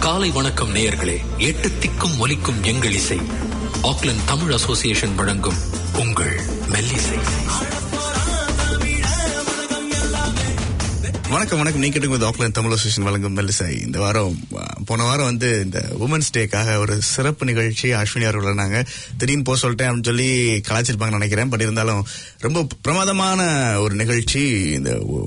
காலை வணக்கம் நேயர்களே எட்டு திக்கும் ஒலிக்கும் எங்கள் இசை ஆக்லாந்து தமிழ் அசோசியேஷன் வழங்கும் உங்கள் மெல்லிசை வணக்கம் வணக்கம் நீங்க கேட்டுங்க ஆக்லாந்து தமிழ் அசோசியேஷன் வழங்கும் மெல்லிசை இந்த வாரம் அஹ், போன வாரம் வந்து இந்த உமன்ஸ் டேக்காக ஒரு சிறப்பு நிகழ்ச்சி அஸ்வினி அவர்கள் வந்தாங்க திடீர்னு போக சொல்லிட்டேன் அப்படின்னு சொல்லி கலாச்சிருப்பாங்கன்னு நினைக்கிறேன் பட் இருந்தாலும் ரொம்ப பிரமாதமான ஒரு நிகழ்ச்சி இந்த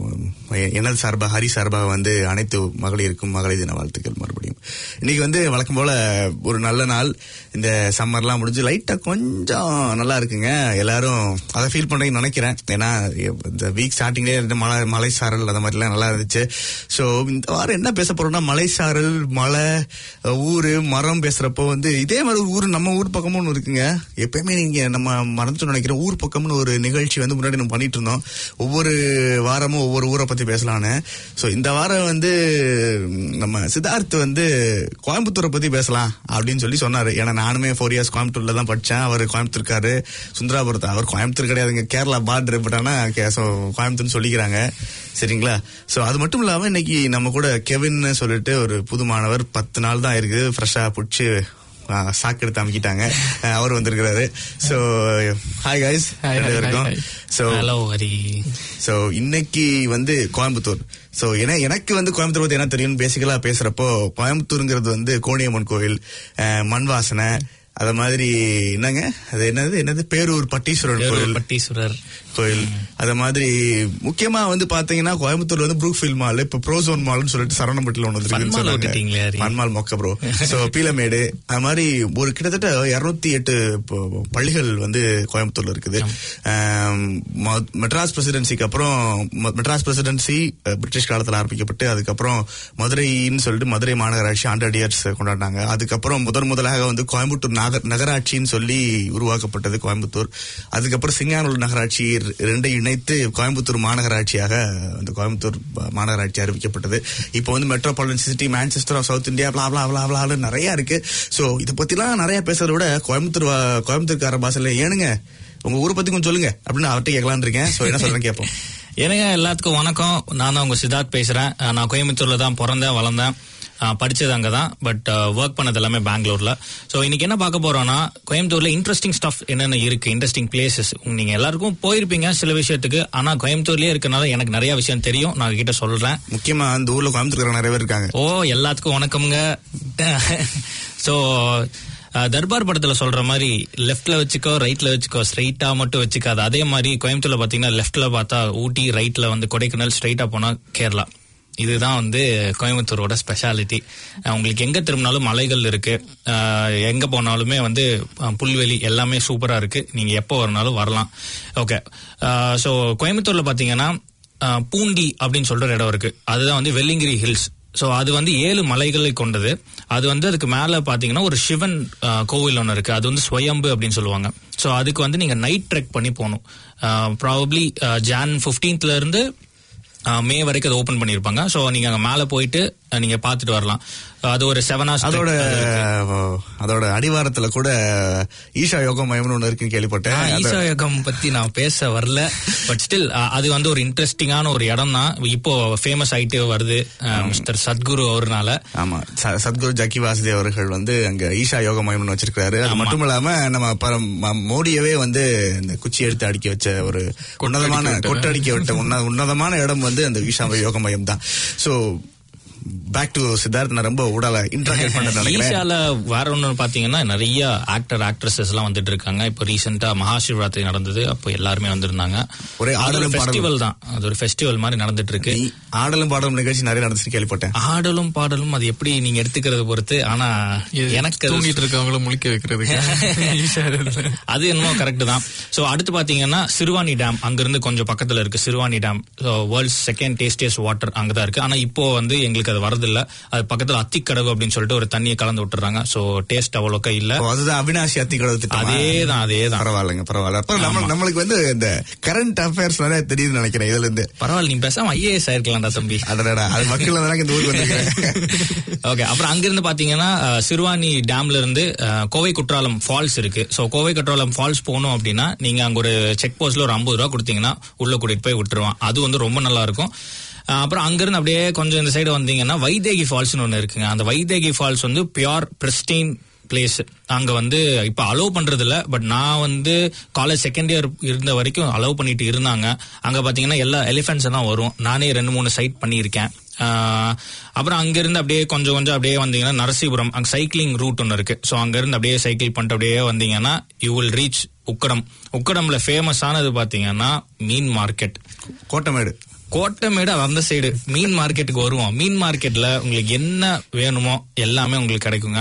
உ- எனது சார்பாக ஹரி சார்பாக வந்து அனைத்து மகளிருக்கும் மகளிர் தின வாழ்த்துக்கள் மறுபடியும் இன்னைக்கு வந்து வழக்கம் போல ஒரு நல்ல நாள் இந்த சம்மர்லாம் முடிஞ்சு லைட்டா கொஞ்சம் நல்லா இருக்குங்க எல்லாரும் அதை ஃபீல் பண்றீங்கன்னு நினைக்கிறேன் ஏன்னா இந்த வீக் ஸ்டார்டிங்லேயே இருந்த மழை மலை சாரல் அந்த மாதிரிலாம் நல்லா இருந்துச்சு ஸோ இந்த வாரம் என்ன பேச போறோம்னா மலை சாரல் மலை ஊரு மரம் பேசுறப்போ வந்து இதே மாதிரி ஒரு ஊர் நம்ம ஊர் பக்கமும் ஒன்று இருக்குங்க எப்பயுமே நீங்க நம்ம மறந்துட்டு நினைக்கிறோம் ஊர் பக்கம்னு ஒரு நிகழ்ச்சி வந்து முன்னாடி நம்ம பண்ணிட்டு இருந்தோம் ஒவ்வொரு வாரமும் ஒவ்வொரு ஊரை பத்தி பேசலான்னு ஸோ இந்த வாரம் வந்து ம், நம்ம சித்தார்த் வந்து கோயம்புத்தூரை பத்தி பேசலாம் அப்படின்னு சொல்லி சொன்னாரு ஏன்னா நானுமே ஃபோர் இயர்ஸ் கோயம்புத்தூர்ல தான் படிச்சேன் அவர் கோயம்புத்தூர்காரு சுந்தராபுரத்து அவர் கோயம்புத்தூர் கிடையாதுங்க கேரளா பார்டர் பட் ஆனா கே- so கோயம்புத்தூர்னு சொல்லிக்கிறாங்க சரிங்களா சோ அது மட்டும் இல்லாம இன்னைக்கு நம்ம கூட கெவின் சொல்லிட்டு ஒரு புது மாணவர் பத்து நாள் தான் இருக்குது ஃப்ரெஷ்ஷா புடிச்சு ஆ, சாக்கு எடுத்து அமைக்கிட்டாங்க அஹ், அவர் வந்திருக்கிறாரு சோ ஹாய் கைஸ் வரைக்கும் ஸோ ஹலோ ஹரி சோ இன்னைக்கு வந்து கோயம்புத்தூர் சோ ஏன்னா எனக்கு வந்து கோயம்புத்தூர் பத்தி என்ன தெரியும்னு பேசிக்கலா பேசுறப்போ கோயம்புத்தூருங்கிறது வந்து கோணியம்மன் கோவில் அஹ், மண் வாசனை அத மாதிரி என்னங்க அது என்னது என்னது பேரூர் பட்டீஸ்வரர் கோவில் பட்டீஸ்வரர் கோயில் அத மாதிரி முக்கியமா வந்து பாத்தீங்கன்னா கோயம்புத்தூர்ல வந்து ப்ரூக் ஃபீல் மால் இப்ப ப்ரோசோன் மால்னு சொல்லிட்டு சரணப்பட்டில ஒன்று பன்மால் விட்டுட்டீங்களே, ஹரி. பன்மால் மொக்க ப்ரோ சோ பீலமேடு அது மாதிரி ஒரு கிட்டத்தட்ட இருநூத்தி எட்டு ப- பள்ளிகள் வந்து கோயம்புத்தூர்ல இருக்குது ஆம், ம- மெட்ராஸ் பிரசிடென்சிக்கு அப்புறம் ம- மெட்ராஸ் பிரசிடென்சி அஹ், பிரிட்டிஷ் காலத்துல ஆரம்பிக்கப்பட்டு அதுக்கப்புறம் மதுரைன்னு சொல்லிட்டு மதுரை மாநகராட்சி ஹண்ட்ரட் இயர்ஸ் கொண்டாடினாங்க அதுக்கப்புறம் முதன் முதலாக வந்து கோயம்புத்தூர் நகர் நகராட்சின்னு சொல்லி உருவாக்கப்பட்டது கோயம்புத்தூர் அதுக்கப்புறம் சிங்கானூர் நகராட்சி ரெ- ரெண்டையும் இணைத்து கோயம்புத்தூர் மாநகராட்சியாக அந்த கோயம்புத்தூர் ப- மாநகராட்சி அறிவிக்கப்பட்டது இப்போ வந்து metropolitan city Manchester of south India blah blah blah blah நிறைய இருக்கு சோ இத பத்திலாம் நிறைய பேசுறத விட கோயம்புத்தூர் வா- கோயம்புத்தூர்கார பாசையில ஏனுங்க உங்க ஊரை பத்தி கொஞ்சம் சொல்லுங்க அப்படின்னு அவர்கிட்ட கேட்கலான்னு இருக்கேன் சோ என்ன சொல்றேன் கேட்போம் எனக்கு எல்லாத்துக்கும் வணக்கம் நான் தான் உங்க சித்தார்த் பேசுறேன் அஹ் நான் கோயம்புத்தூர்ல தான் பிறந்தேன் வளர்ந்தேன் அஹ் படிச்சது அங்க தான் பட் ஒர்க் பண்ணது எல்லாமே பெங்களூர்ல ஸோ இன்னைக்கு என்ன பார்க்க போறோம்னா கோயம்புத்தூர்ல இன்ட்ரெஸ்டிங் ஸ்டஃப் என்னென்ன இருக்கு இன்ட்ரெஸ்டிங் பிளேசஸ் நீங்க எல்லாருக்கும் போயிருப்பீங்க சில விஷயத்துக்கு ஆனா கோயம்புத்தூர்லயே இருக்கனால எனக்கு நிறைய விஷயம் தெரியும் நான் கிட்ட சொல்றேன் முக்கியமா அந்த ஊர்ல கோயம்புத்தூர் நிறைய பேர் இருக்காங்க ஓ எல்லாத்துக்கும் வணக்கம்ங்க ஸோ தர்பார் படத்துல சொல்ற மாதிரி லெஃப்ட்ல வச்சுக்கோ ரைட்ல வச்சுக்கோ ஸ்ட்ரைட்டா மட்டும் வச்சுக்காது அதே மாதிரி கோயம்புத்தூர்ல பாத்தீங்கன்னா லெஃப்ட்ல பார்த்தா ஊட்டி ரைட்ல வந்து கொடைக்கானல் ஸ்ட்ரைட்டா போனா கேரளா இதுதான் வந்து கோயம்புத்தூரோட ஸ்பெஷாலிட்டி உங்களுக்கு எங்க திரும்பினாலும் மலைகள் இருக்கு அஹ், எங்க போனாலுமே வந்து அஹ், புல்வெளி எல்லாமே சூப்பரா இருக்கு நீங்க எப்போ வரனாலும் வரலாம் ஓகே ஸோ கோயம்புத்தூர்ல பாத்தீங்கன்னா அஹ், பூண்டி அப்படின்னு சொல்ற ஒரு இடம் இருக்கு அதுதான் வந்து வெள்ளிங்கிரி ஹில்ஸ் ஸோ அது வந்து ஏழு மலைகளை கொண்டது அது வந்து அதுக்கு மேலே பார்த்தீங்கன்னா ஒரு சிவன் அஹ், கோவில் ஒன்று இருக்கு அது வந்து ஸ்வயம்பு அப்படின்னு சொல்லுவாங்க ஸோ அதுக்கு வந்து நீங்கள் நைட் ட்ரெக் பண்ணி போகணும் ப்ராபப்ளி ஜான் 15th ல இருந்து அஹ், மே வரைக்கும் அதை ஓப்பன் பண்ணியிருப்பாங்க ஸோ நீங்கள் அங்கே மேலே போயிட்டு அஹ், நீங்க பார்த்துட்டு வரலாம் அது ஒரு செவன் ஹவர்ஸ் அதோட அஹ், அதோட அடிவாரத்துல கூட ஈஷா யோகா மையம்னு ஒண்ணு இருக்குன்னு கேள்விப்பட்டேன் அத- ஈசா யோகம் பத்தி நான் பேச வரல பட் ஸ்டில் அது வந்து ஒரு இன்ட்ரெஸ்டிங்கான ஒரு இடம் தான் இப்போ ஃபேமஸ் ஆயிட்டே வருது மிஸ்டர் சத்குரு அவர்னால ஆமா ச- சத்குரு ஜக்கி வாசுதேவ் அவர்கள் வந்து அங்க ஈஷா யோக மையம்னு வச்சிருக்காரு அது மட்டும் இல்லாம நம்ம பரம்- ம- மோடியவே வந்து இந்த குச்சி எடுத்து அடிக்க வச்ச ஒரு உன்னதமான கொட்டடிக்க விட்ட உன்ன- உன்னதமான இடம் வந்து அந்த ஈஷா யோக மையம் தான் சோ பேக் டு சித்தார்த் நான் ரொம்ப உடல இன்டராக்ட் பண்ண நினைக்கிறேன் ஈஷால வேற ஒண்ணு பாத்தீங்கன்னா நிறைய ஆக்டர் ஆக்ட்ரஸஸ் எல்லாம் வந்துட்டு இருக்காங்க இப்போ ரீசெண்டா மகாசிவராத்திரி நடந்தது அப்போ எல்லாருமே வந்திருந்தாங்க ஒரே ஆடலும் ஃபெஸ்டிவல் தான் அது ஒரு ஃபெஸ்டிவல் மாதிரி நடந்துட்டு இருக்கு நீ ஆடலும் பாடலும் நிகழ்ச்சி நிறைய நடந்துச்சு கேள்விப்பட்டேன் ஆடலும் பாடலும் அது எப்படி நீங்க எடுத்துக்கிறது பொறுத்து ஆனா எனக்கு அது- தூங்கிட்டு இருக்கவங்கள முழிக்க வைக்கிறதுக்கு அது என்னமோ கரெக்ட் தான் சோ அடுத்து பாத்தீங்கன்னா சிறுவாணி டேம் அங்கிருந்து கொஞ்சம் பக்கத்துல இருக்கு Siruvani dam world's second tastiest water அங்கதான் இருக்கு ஆனா இப்போ வந்து எங்களுக்கு அது வரதில்ல அது பக்கத்துல அத்திக்கடவு அப்படின்னு சொல்லிட்டு ஒரு தண்ணியை கலந்து விட்டுறாங்க சோ டேஸ்ட் அவ்வளோக்கா இல்ல ஓ, அதுதான் அவினாசி அத்தி கடவு திட்டம் அதேதான் அதேதான் பரவாயில்லைங்க பரவாயில்ல அப்ப நம்ம நம்மளுக்கு வந்து இந்த கரண்ட் அஃபேர்ஸ் நிறைய தெரியுதுன்னு நினைக்கிறேன் இதுல இருந்து பரவாயில்ல நீ பேசாம ஐஏஎஸ் ஆயிருக்கலாம்டா தம்பி அடடா அது மக்கள் தானே இந்த ஊருக்கு வந்திருக்கேன் ஓகே அப்புறம் அங்கிருந்து பாத்தீங்கன்னா அஹ், சிறுவாணி டேம்ல இருந்து அஹ், கோவை குற்றாலம் ஃபால்ஸ் இருக்கு சோ கோவை குற்றாலம் ஃபால்ஸ் போகணும் அப்படின்னா நீங்க அங்க ஒரு செக் போஸ்ட்ல ஒரு ஐம்பது ரூபா கொடுத்தீங்கன்னா உள்ள கூட்டிட்டு போய் விட்டுருவான் அது வந்து ரொம்ப நல்லா இருக்கும் அஹ் அப்புறம் அங்கிருந்து அப்படியே கொஞ்சம் இந்த சைடு வந்தீங்கன்னா வைதேகி ஃபால்ஸ்னு ஒன்று இருக்குங்க அந்த வைதேகி ஃபால்ஸ் வந்து பியோர் பிரிஸ்டீன் பிளேஸ் அங்க வந்து இப்ப அலோவ் பண்றது இல்ல பட் நான் வந்து காலேஜ் செகண்ட் இயர் இருந்த வரைக்கும் அலோவ் பண்ணிட்டு இருந்தாங்க அங்க பாத்தீங்கன்னா எல்லா எலிஃபென்ட்ஸ் எல்லாம் வரும் நானே ரெண்டு மூணு சைட் பண்ணியிருக்கேன் ஆஹ் அப்புறம் அங்கிருந்து அப்படியே கொஞ்சம் கொஞ்சம் அப்படியே வந்தீங்கன்னா நரசிபுரம் அங்க சைக்கிளிங் ரூட் ஒன்று இருக்கு ஸோ அங்கிருந்து அப்படியே சைக்கிள் பண்ணிட்டு அப்படியே வந்தீங்கன்னா யூ வில் ரீச் உக்கடம் உக்கடம்ல ஃபேமஸ் ஆனது பாத்தீங்கன்னா மீன் மார்க்கெட் கோட்டமேடு கோட்டமேடு அந்த சைடு மீன் மார்க்கெட்டுக்கு வருவோம் மீன் மார்க்கெட்ல உங்களுக்கு என்ன வேணுமோ எல்லாமே உங்களுக்கு கிடைக்குங்க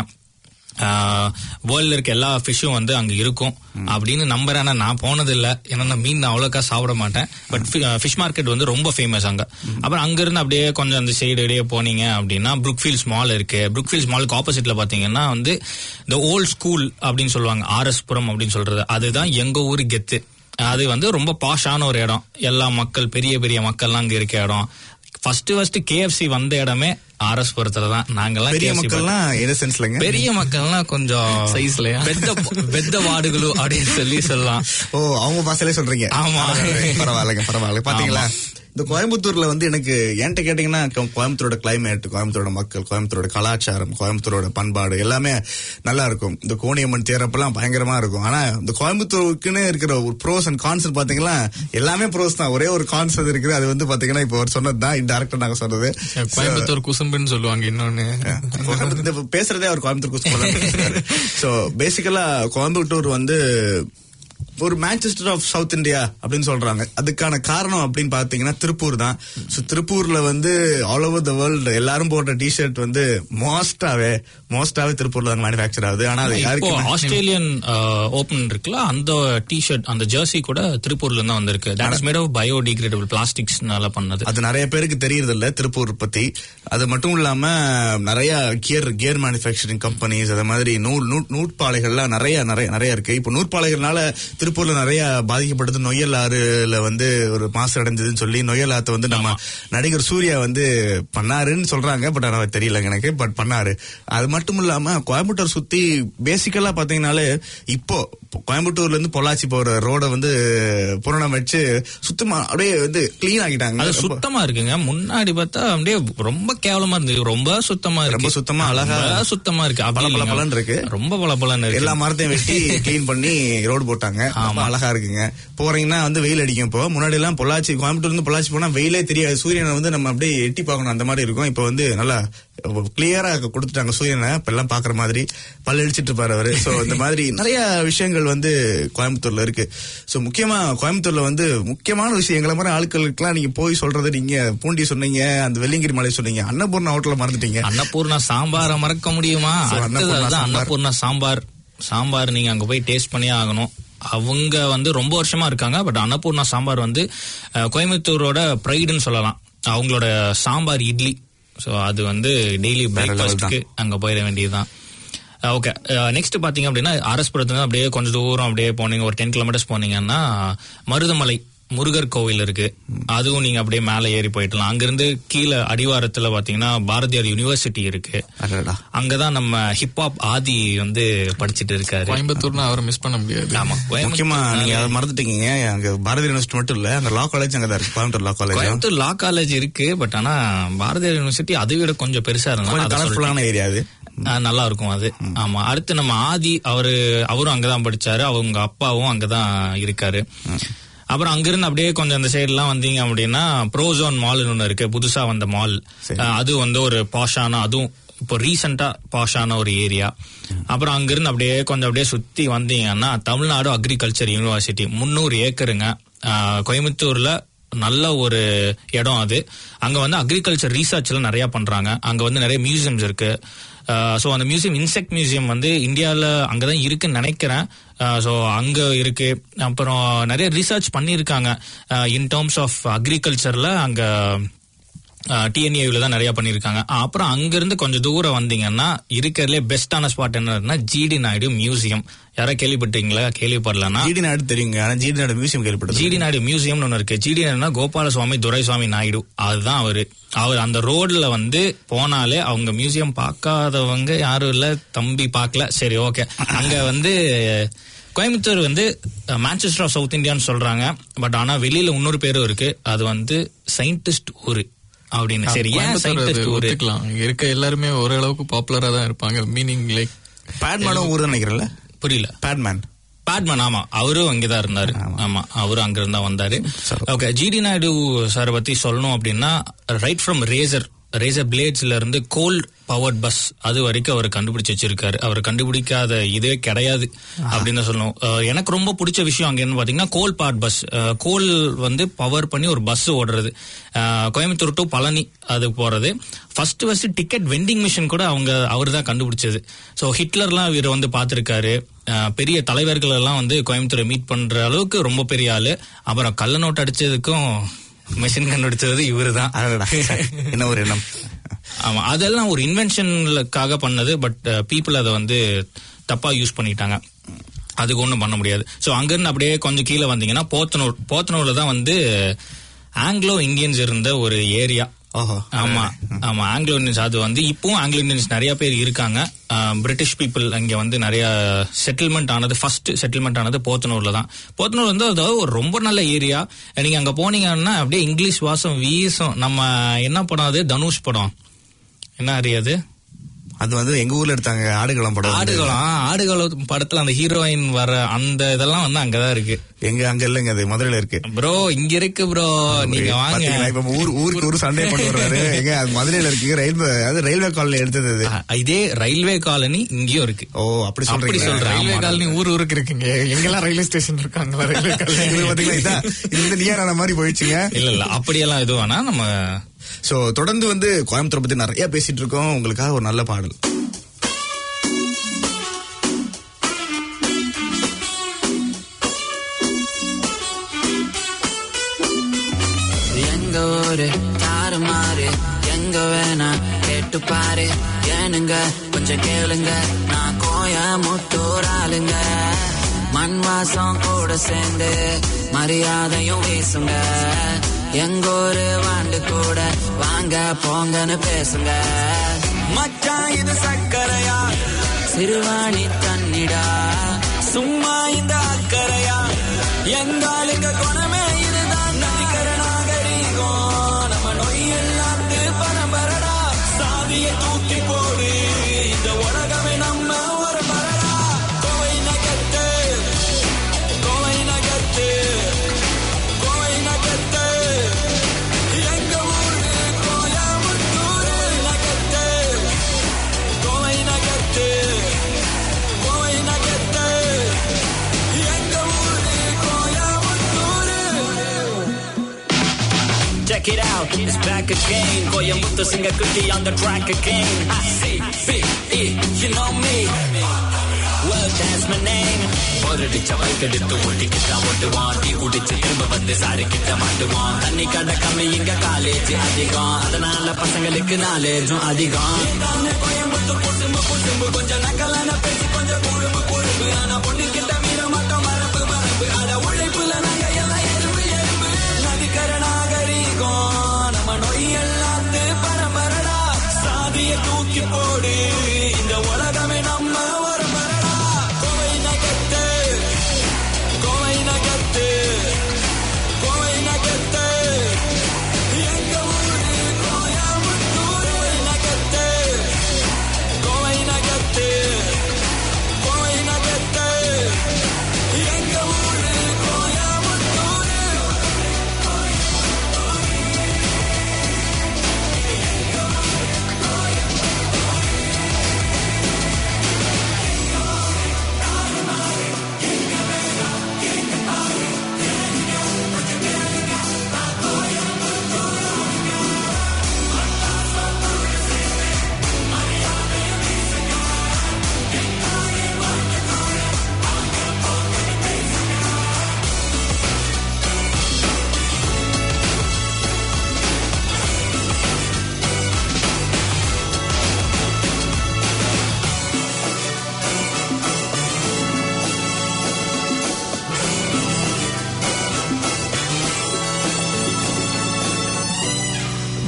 வேர்ல்ட்ல இருக்க எல்லா ஃபிஷ்ஷும் வந்து அங்க இருக்கும் அப்படின்னு நம்புறேன் ஆனா நான் போனது இல்ல ஏன்னா நான் மீன் நான் அவ்வளோக்கா சாப்பிட மாட்டேன் பட் ஃபிஷ் மார்க்கெட் வந்து ரொம்ப ஃபேமஸ் அங்க அப்புறம் அங்க இருந்து அப்படியே கொஞ்சம் அந்த சைடு இடையே போனீங்க அப்படின்னா புரூக்ஃபீல்ட்ஸ் மால் இருக்கு புரூக்ஃபீல்ட்ஸ் மாலுக்கு ஆப்போசிட்ல பாத்தீங்கன்னா வந்து இந்த ஓல்ட் ஸ்கூல் அப்படின்னு சொல்லுவாங்க ஆர்எஸ் புரம் அப்படின்னு சொல்றது அதுதான் எங்க ஊர் கெத்து அது வந்து ரொம்ப பாஷான ஒரு இடம் எல்லா மக்கள் பெரிய பெரிய மக்கள்லாம் அங்க இருக்க இடம் ஃபர்ஸ்ட் ஃபர்ஸ்ட் கேஎஃப்சி வந்த இடமே ஆர்எஸ் புரத்துல தான் நாங்கெல்லாம் பெரிய KFC மக்கள்லாம் என்ன சென்ஸ்லங்க பெரிய மக்கள்லாம் கொஞ்சம் Sizeலயா? பெத்த பெத்த வாடுகளு அப்படின்னு சொல்லி சொல்லலாம் ஓ அவங்க பாசையிலே சொல்றீங்க ஆமா. பரவாயில்லைங்க பரவாயில்ல பாத்தீங்களா இந்த கோயம்புத்தூர்ல வந்து எனக்கு என்கிட்ட கேட்டீங்கன்னா கோ- கோயம்புத்தூரோட கிளைமேட் கோயம்புத்தூரோட மக்கள் கோயம்புத்தூரோட கலாச்சாரம் கோயம்புத்தூரோட பண்பாடு எல்லாமே நல்லா இருக்கும் இந்த கோணியம்மன் தேரப்பெல்லாம் பயங்கரமா இருக்கும் ஆனா இந்த கோயம்புத்தூருக்குன்னு இருக்கிற ஒரு ப்ரோஸ் அண்ட் கான்ஸ் பாத்தீங்கன்னா எல்லாமே ப்ரோஸ் தான் ஒரே ஒரு கான்ஸ் அது இருக்குது அது வந்து பாத்தீங்கன்னா இப்போ அவர் சொன்னது தான் இன்டெரக்டா நாங்க சொன்னது கோயம்புத்தூர் குசும்புன்னு சொல்லுவாங்க இன்னொன்னு இந்த பேசுறதே அவர் கோயம்புத்தூர் குஸ்கோல சோ பேசிக்கலா கோயம்புத்தூர் வந்து ஒரு மேன்செஸ்டர் ஆஃப் சவுத் இந்தியா அப்படின்னு சொல்றாங்க அதுக்கான காரணம் அப்படின்னு பாத்தீங்கன்னா திருப்பூர் தான் சோ திருப்பூர்ல வந்து ஆல் ஓவர் த வேர்ல்டு எல்லாரும் போடுற டிஷர்ட் வந்து மோஸ்டாவே மோஸ்டாவே திருப்பூர்ல தான் மேனுஃபேக்சர் ஆகுது ஆனா அது இப்போ யாருக்குமே ஆஸ்திரேலியன் ஓபன் இருக்குல்ல அந்த டிஷர்ட் அந்த ஜெர்சி கூட திருப்பூர்ல இருந்து வந்திருக்கு that is made of biodegradable பிளாஸ்டிக்ஸ்னால பண்ணது அது நிறைய பேருக்கு தெரியறது இல்ல திருப்பூர் பத்தி அது மட்டும் இல்லாம நிறைய கியர் கியர் மேனுஃபேக்சரிங் கம்பெனிஸ் அது மாதிரி நூல் நூ- நூற்பாலைகள்லாம் நிறைய நிறைய நிறைய இருக்கு இப்போ நூற்பாலைகள்னால திருப்பூர்ல நிறைய பாதிக்கப்படுது நொய்யல் ஆறுல வந்து ஒரு மாசு அடைஞ்சதுன்னு சொல்லி நொய்யல் ஆத்தை வந்து நம்ம நடிகர் சூர்யா வந்து பண்ணாருன்னு சொல்றாங்க பட் ஆனா தெரியல எனக்கு பட் பண்ணாரு அது மட்டும் இல்லாம கோயம்புத்தூர் சுத்தி பேசிக்கலா பாத்தீங்கன்னாலே இப்போ கோயம்புத்தூர்ல இருந்து பொள்ளாச்சி போற ரோட வந்து புரணம் வச்சு சுத்தமா அப்படியே வந்து கிளீன் ஆக்கிட்டாங்க அது ரொம்ப- சுத்தமா இருக்குங்க முன்னாடி பார்த்தா அப்படியே ரொம்ப கேவலமா இருந்தது ரொம்ப சுத்தமா இருக்கு ரொம்ப சுத்தமா, அழகா, ரொம்ப சுத்தமா இருக்கு அப்படி பளபள இல்லைங்க. பளன்னு இருக்கு. ரொம்ப பளபளன்னு இருக்கு எல்லா மரத்தையும் வெட்டி க்ளீன் பண்ணி ரோடு போட்டாங்க ரொம்ப அழகா இருக்குங்க போறீங்கன்னா வந்து வெயில் அடிக்கும் இப்போ முன்னாடி எல்லாம் பொள்ளாச்சி கோயம்புத்தூர்ல இருந்து பொள்ளாச்சி போனா வெயிலே தெரியாது சூரியனை வந்து நம்ம அப்படியே எட்டி பார்க்கணும் அந்த மாதிரி இருக்கும் இப்போ வந்து நல்லா கிளியரா கொடுத்துட்டாங்க சூரியனை இப்ப எல்லாம் பாக்குற மாதிரி பல்ல அடிச்சிட்டு இருப்பாரு அவரு சோ இந்த மாதிரி நிறைய விஷயங்கள் வந்து கோயம்புத்தூர்ல இருக்கு சோ முக்கியமா கோயம்புத்தூர்ல வந்து முக்கியமான விஷயங்களை மாதிரி ஆட்களுக்கெல்லாம் நீங்க போய் சொல்றது நீங்க பூண்டி சொன்னீங்க அந்த வெள்ளியங்கிரி மலை சொன்னீங்க அன்னபூர்ணா ஹோட்டல மறந்துட்டீங்க அன்னபூர்ணா சாம்பாரை மறக்க முடியுமா So, அடுத்தது அன்னபூர்ணா அதுதான் சாம்பார். அன்னபூர்ணா சாம்பார் சாம்பார் நீங்க அங்க போய் டேஸ்ட் பண்ணியே ஆகணும் அவங்க வந்து ரொம்ப வருஷமா இருக்காங்க பட் அன்னபூர்ணா சாம்பார் வந்து அஹ், கோயம்புத்தூரோட ப்ரைடுன்னு சொல்லலாம் அவங்களோட சாம்பார் இட்லி ஸோ அது வந்து டெய்லி level பிரேக்ஃபாஸ்ட்க்கு அங்க போயிட வேண்டியதுதான் ஓகே நெக்ஸ்ட் பாத்தீங்க அப்படின்னா அரஸ்புரத்துல அப்படியே கொஞ்சம் தூரம் அப்படியே போனீங்க ஒரு டென் கிலோமீட்டர்ஸ் போனீங்கன்னா மருதமலை முருகர் கோவில் இருக்கு அதுவும் நீங்க அப்படியே மேலே ஏறி போயிடலாம் அங்கிருந்து கீழே அடிவாரத்துல பாத்தீங்கன்னா பாரதியார் யூனிவர்சிட்டி இருக்கு அடடா. அங்கதான் நம்ம ஹிப்ஹாப் ஆதி வந்து படிச்சிட்டு இருக்காரு கோயம்புத்தூர்னா அவரை மிஸ் பண்ண முடியாது ஆமா முக்கியமா நீங்க அதை மறந்துட்டீங்க அங்க பாரதி யூனிவர்சிட்டி மட்டும் இல்ல அங்க லா காலேஜ் அங்க தான் இருக்கு Coimbatore law college Coimbatore law college இருக்கு பட் ஆனா பாரதியார் யூனிவர்சிட்டி அதை விட கொஞ்சம் பெருசா கொஞ்சம் இருந்தாலும் கலர்ஃபுல்லான ஏரியா அது ஆ, நல்லா இருக்கும் அது ஆமா அடுத்து நம்ம ஆதி அவரு அவரும் அங்கதான் படிச்சாரு அவங்க அப்பாவும் அங்கதான் இருக்காரு அப்புறம் அங்கிருந்து அப்படியே கொஞ்சம் அந்த சைடுலாம் வந்தீங்க அப்படின்னா ப்ரோசோன் மால்னு ஒன்று இருக்கு புதுசா வந்த மால் அது வந்து ஒரு பாஷான அதுவும் இப்போ ரீசெண்டா பாஷான ஒரு ஏரியா அப்புறம் அங்கிருந்து அப்படியே கொஞ்சம் அப்படியே சுத்தி வந்தீங்கன்னா தமிழ்நாடு அக்ரிகல்ச்சர் யூனிவர்சிட்டி முந்நூறு ஏக்கருங்க ஆ, கோயம்புத்தூர்ல நல்ல ஒரு இடம் அது அங்க வந்து அக்ரிகல்ச்சர் ரீசர்ச்ல நிறைய பண்றாங்க அங்க வந்து நிறைய மியூசியம்ஸ் இருக்கு ஸோ அந்த மியூசியம் இன்செக்ட் மியூசியம் வந்து இந்தியாவில் அங்கே தான் இருக்குன்னு நினைக்கிறேன் ஸோ அங்கே இருக்கு அப்புறம் நிறைய ரிசர்ச் பண்ணியிருக்காங்க இன் டேர்ம்ஸ் ஆஃப் அக்ரிகல்ச்சரில் அங்கே டிஎன்ஏவில் தான் நிறைய பண்ணியிருக்காங்க அப்புறம் அங்கிருந்து கொஞ்சம் தூரம் வந்தீங்கன்னா இருக்கிறதுலே பெஸ்டான ஸ்பாட் என்னன்னா ஜிடி நாயுடு மியூசியம் யாரா கேள்விப்பட்டீங்களா கேள்விப்படலன்னா ஜிடி நாடு தெரியுங்க ஆனா ஜிடி நாடு மியூசியம் கேள்விப்பட்டது ஜிடி நாயுடு மியூசியம்னு ஒன்று இருக்கு ஜிடி நாயுடுனா கோபாலசுவாமி துரைசுவாமி நாயுடு அதுதான் அவரு அவர் அந்த ரோட்ல வந்து போனாலே அவங்க மியூசியம் பார்க்காதவங்க யாரும் இல்ல தம்பி பார்க்கல சரி ஓகே அங்க வந்து கோயம்புத்தூர் வந்து மான்செஸ்டர் ஆஃப் சவுத் இந்தியான்னு சொல்றாங்க பட் ஆனா வெளியில இன்னொரு பேரும் இருக்கு அது வந்து சயின்டிஸ்ட் ஊரு அப்படின்னு சரி ஏன் கோயம்புத்தூர் அது சயின்டிஸ்ட் ஊரு ஒத்துக்கலாம் இங்க இருக்க எல்லாருமே ஓரளவுக்கு பாப்புலரா தான் இருப்பாங்க மீனிங் லைக் பேட்மேனும் ஊர் நினைக்கிறேன்ல புரியல பேட்மேன் பேட்மேன் ஆமா அவரும் அங்கதான் இருந்தாரு ஆமா அவரும் அங்க இருந்தா வந்தாரு சரி. ஓகே ஜிடி நாயுடு சார் பத்தி சொல்லணும் அப்படின்னா ரைட் ஃப்ரம் ரேசர் ரேசர் பிளேட்ஸ்ல இருந்து கோல் பவர்ட் பஸ் அது வரைக்கும் அவர் கண்டுபிடிச்சு வச்சிருக்காரு அவர் கண்டுபிடிக்காத இதே கிடையாது அப்படின்னு தான் சொல்லணும் அஹ் எனக்கு ரொம்ப பிடிச்ச விஷயம் அங்க என்ன பாத்தீங்கன்னா கோல் பார்ட் பஸ் கோல் வந்து பவர் பண்ணி ஒரு பஸ் ஓடுறது அஹ் கோயம்புத்தூர் டு பழனி அது போறது first first ticket vending machine கூட அவங்க அவர் தான் கண்டுபிடிச்சது ஸோ ஹிட்லர்லாம் இவர் வந்து பார்த்திருக்காரு அஹ் பெரிய தலைவர்கள் எல்லாம் வந்து கோயம்புத்தூரை மீட் பண்ற அளவுக்கு ரொம்ப பெரிய ஆளு அப்புறம் கள்ள நோட்டு அடிச்சதுக்கும் மிஷின் கண்டுபிடிச்சது இவரு தான் அடடா. என்ன ஒரு எண்ணம் ஆமா அதெல்லாம் ஒரு இன்வென்ஷனுக்காக பண்ணது பட் பீப்புள் அதை வந்து தப்பா யூஸ் பண்ணிட்டாங்க அதுக்கு ஒன்றும் பண்ண முடியாது ஸோ அங்கிருந்து அப்படியே கொஞ்சம் கீழே வந்தீங்கன்னா போத்தனூர் போத்தனூர்ல தான் வந்து ஆங்கிலோ இந்தியன்ஸ் இருந்த ஒரு ஏரியா ஓஹோ ஆமா ஆமா ஆங்கிலோ இந்தியன்ஸ் அது வந்து இப்பவும் ஆங்கிலோ இந்தியன்ஸ் நிறைய பேர் இருக்காங்க ஆஹ் பிரிட்டிஷ் பீப்புள் அங்க வந்து நிறைய செட்டில்மெண்ட் ஆனது ஃபர்ஸ்ட் செட்டில்மெண்ட் ஆனது போத்தனூர்ல தான் போத்தனூர் வந்து அதாவது ஒரு ரொம்ப நல்ல ஏரியா நீங்க அங்க போனீங்கன்னா அப்படியே இங்கிலீஷ் வாசம் வீசும் நம்ம என்ன படம் அது தனுஷ் படம் என்ன அறியாது அது வந்து எங்க ஊர்ல எடுத்தாங்க ஆடுகளம் படம் வந்து. ஆடுகளம் ஆடுகளம் படத்துல அந்த ஹீரோயின் வர அந்த இதெல்லாம் வந்து அங்கதான் இருக்கு எங்க அங்க இல்லைங்க அது மதுரையில இருக்கு ப்ரோ இங்க இருக்கு ப்ரோ நீங்க பாத்தீங்களா, வாங்க இப்ப ஊர் ஊருக்கு ஒரு சண்டே கொண்டு வர்றாரு எங்க அது மதுரையில இருக்கு ரயில்வே அது ரயில்வே காலனி எடுத்தது அது அஹ் இதே ரயில்வே காலனி இங்கேயும் இருக்கு ஓ அப்படி அப்படி சொல்றீங்க சொல்றேன். ரயில்வே ஆமா. காலனி ஊர் ஊருக்கு இருக்குங்க எங்கெல்லாம் ரயில்வே ஸ்டேஷன் இருக்காங்களா ரயில்வே காலனி இது பாத்தீங்களா இதான் இது வந்து நியரான மாதிரி போயிடுச்சுங்க இல்ல இல்ல அப்படியெல்லாம் எதுவும் வேணா நம்ம சோ தொடர்ந்து வந்து கோயம்புத்தூர் பத்தி நிறைய பேசிட்டு இருக்கோம் உங்களுக்காக ஒரு நல்ல பாடல் எங்க ஊரு தாறுமாறு எங்க வேணா கேட்டு பாரு ஏனுங்க கொஞ்சம் கேளுங்க நான் கோயமுத்தூர் ஆளுங்க மண் வாசம் கூட சேர்ந்து மரியாதையும் வீசுங்க எங்க ஊரு வாண்டு கூட வாங்க போங்கன்னு பேசுங்க மச்சான் இது சக்கரையா சிறுவாணி தண்ணிடா சும்மா இந்த அக்கறையா எங்காலுங்க குணமே இதுதான் நதிக்கர நாகரீகம் நம்ம நொய் எல்லாத்து பரம்பரடா சாதியை தூக்கி போடு இந்த உலகமே நம்ம ஒரு மரடா கோவை நகத்து கோவை நகத்து கோவை நகத்து எங்க ஊரு கோயமுத்தூர் நகத்து கோவை நகத்து கோவை நகத்து எங்க ஊரு Coimbatore Check it out, it's back again. Coyamuttu Singa Kutti on the track again. I see, B, E, you know me. Well, that's my name. போரடிச்ச வைக்கெடுத்து ஓட்டிக்கிட்ட ஓட்டுவான் டீ குடிச்சு திரும்ப வந்து சாரு கிட்ட மாட்டுவான் தண்ணி கடை கம்மி இங்க காலேஜ் அதிகம் அதனால பசங்களுக்கு நாலேஜும் அதிகம் கோயம்புத்தூர் குசும்பு குசும்பு கொஞ்சம் நக்கலான பேச்சு கொஞ்சம் குழும்பு குழும்பு ஆனா பொண்ணு கிட்ட மீற மாட்டோம் மரபு மரபு அட உழைப்புல நாங்க எல்லாம் எறும்பு எறும்பு நதிக்கர நாகரீகம் நம்ம நொய் எல்லாத்து பரம்பரடா சாதிய தூக்கி போடு இந்த உலகமே நம்ம ஒரு மரடா கோவை நகத்து கோவை நகத்து கோவை நகத்து எங்க ஊரு கோயமுத்தூர் நகத்து கோவை நகத்து கோவை நகத்து எங்க ஊரு கோயமுத்தூர்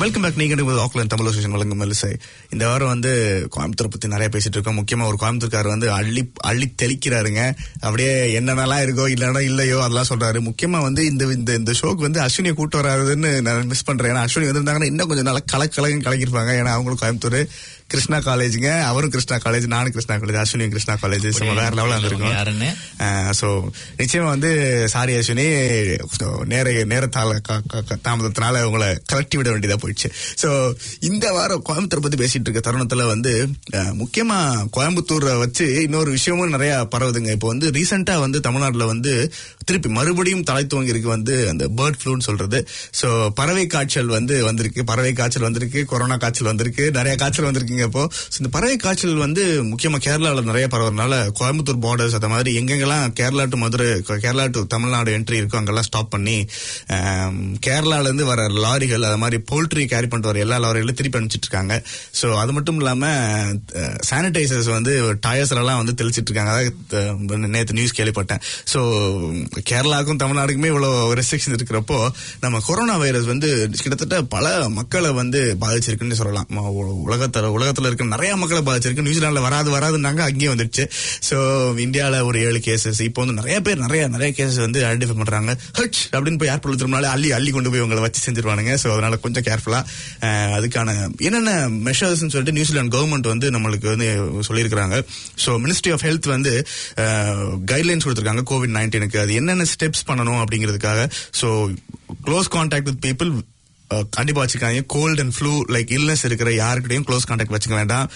வெல்கம் பேக் நீங்க இருக்குது ஆக்லாந்து தமிழ் அசோசியேஷன் வழங்கும் மெலிசை இந்த வாரம் வந்து கோயம்புத்தூர் பத்தி நிறைய பேசிட்டு இருக்கோம் முக்கியமா ஒரு கோயம்புத்தூர்கார் வந்து அள்ளி அள்ளி தெளிக்கிறாருங்க அப்படியே என்னென்னலாம் இருக்கோ இல்லைன்னா இல்லையோ அதெல்லாம் சொல்றாரு முக்கியமா வந்து இந்த இந்த இந்த ஷோக்கு வந்து அஸ்வினியை கூட்டு வராதுன்னு நான் மிஸ் பண்றேன் ஏன்னா அஸ்வினி வந்திருந்தாங்கன்னா இன்னும் கொஞ்சம் நல்லா கலக் கலகம் கலக்கிருப்பாங்க ஏன்னா அவங்களும் கோயம்புத்தூர் கிருஷ்ணா காலேஜுங்க அவரும் கிருஷ்ணா காலேஜ் நானும் கிருஷ்ணா காலேஜ் அஸ்வினியும் கிருஷ்ணா காலேஜ் நம்ம வேற லெவலில் வந்திருக்கோம் யாருன்னு ஸோ நிச்சயமா வந்து சாரி அஸ்வினி so, நேர நேரத்தால க- க- க- தாமதத்தினால உங்களை கலட்டி விட வேண்டியதா போயிடுச்சு ஸோ இந்த வாரம் கோயம்புத்தூர் பத்தி பேசிட்டு இருக்க தருணத்துல வந்து அஹ், முக்கியமா கோயம்புத்தூரை வச்சு இன்னொரு விஷயமும் நிறைய பரவுதுங்க இப்போ வந்து ரீசெண்டா வந்து தமிழ்நாட்டுல வந்து திருப்பி மறுபடியும் தலை துவங்கிருக்கு வந்து அந்த பேர்ட் ஃப்ளூன்னு சொல்றது ஸோ பறவை காய்ச்சல் வந்து வந்திருக்கு பறவை காய்ச்சல் வந்திருக்கு கொரோனா காய்ச்சல் வந்திருக்கு நிறைய காய்ச்சல் வந்திருக்குங்க இப்போ So, இந்த பறவை காய்ச்சல் வந்து முக்கியமா கேரளால நிறைய பரவுறதுனால கோயம்புத்தூர் பார்டர்ஸ் அந்த மாதிரி எங்கெங்கெல்லாம் Kerala to Madurai Kerala to Tamil Nadu entry இருக்கோ அங்கெல்லாம் ஸ்டாப் பண்ணி ஆம், கேரளால இருந்து வர லாரிகள் அது மாதிரி போல்ட்ரி கேரி பண்ணிட்டு வர எல்லா லாரிகளும் திருப்பி அனுப்பிச்சிட்டு இருக்காங்க ஸோ அது மட்டும் இல்லாம சானிடைசர்ஸ் வந்து டயர்ஸ்ல எல்லாம் வந்து தெளிச்சிட்டு இருக்காங்க அதாவது நேற்று நியூஸ் கேள்விப்பட்டேன் ஸோ கேரளாவுக்கும் தமிழ்நாடுக்குமே இவ்வளவு ரெஸ்ட்ரிக்ஷன் இருக்கிறப்போ நம்ம கொரோனா வைரஸ் வந்து கிட்டத்தட்ட பல மக்களை வந்து பாதிச்சிருக்குன்னு சொல்லலாம் ம- உ- உலகத்துல உலகத்துல இருக்க நிறைய மக்களை பாதிச்சிருக்கு நியூசிலாந்துல வராது வராதுன்னாங்க அங்கேயே வந்துடுச்சு ஸோ இந்தியால ஒரு ஏழு கேசஸ் இப்போ வந்து நிறைய பேர் நிறைய நிறைய கேசஸ் வந்து ஐடென்டிஃபை பண்றாங்க ஹச் அப்படின்னு போய் ஏர்போர்ட் திரும்பினாலே அள்ளி அள்ளி கொண்டு போய் உங்களை வச்சு செஞ்சிருவானுங்க ஸோ அதனால கொஞ்சம் கேர்ஃபுல்லா அதுக்கான என்னென்ன மெஷர்ஸ்னு சொல்லிட்டு நியூசிலாந்து கவர்மெண்ட் வந்து நம்மளுக்கு வந்து சொல்லியிருக்கிறாங்க ஸோ மினிஸ்ட்ரி ஆஃப் ஹெல்த் வந்து கைட்லைன்ஸ் கொடுத்துருக்காங்க கோவிட் நைன்டீனுக்கு அது என்னென்ன ஸ்டெப்ஸ் பண்ணணும் அப்படிங்கிறதுக்காக so close contact with people கண்டிப்பா வச்சுக்காதீங்க cold and flu like illness இருக்கிற யாருக்கிட்டையும் க்ளோஸ் கான்டாக்ட் வச்சுக்க வேண்டாம்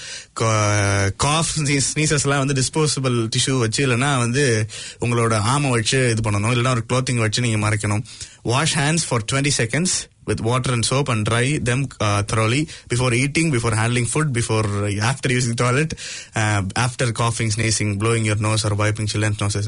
காஃப் ஸ்னீசஸ் எல்லாம் வந்து டிஸ்போசபிள் டிஷ்யூ வச்சு இல்லைன்னா வந்து உங்களோட ஆமை வச்சு இது பண்ணணும் இல்லைன்னா ஒரு க்ளோத்திங் வச்சு நீங்க மறைக்கணும் wash hands for twenty seconds with water and soap and dry them uh, thoroughly before eating, before handling food, before uh, after using toilet, uh, after coughing, sneezing, blowing your nose or wiping children's noses.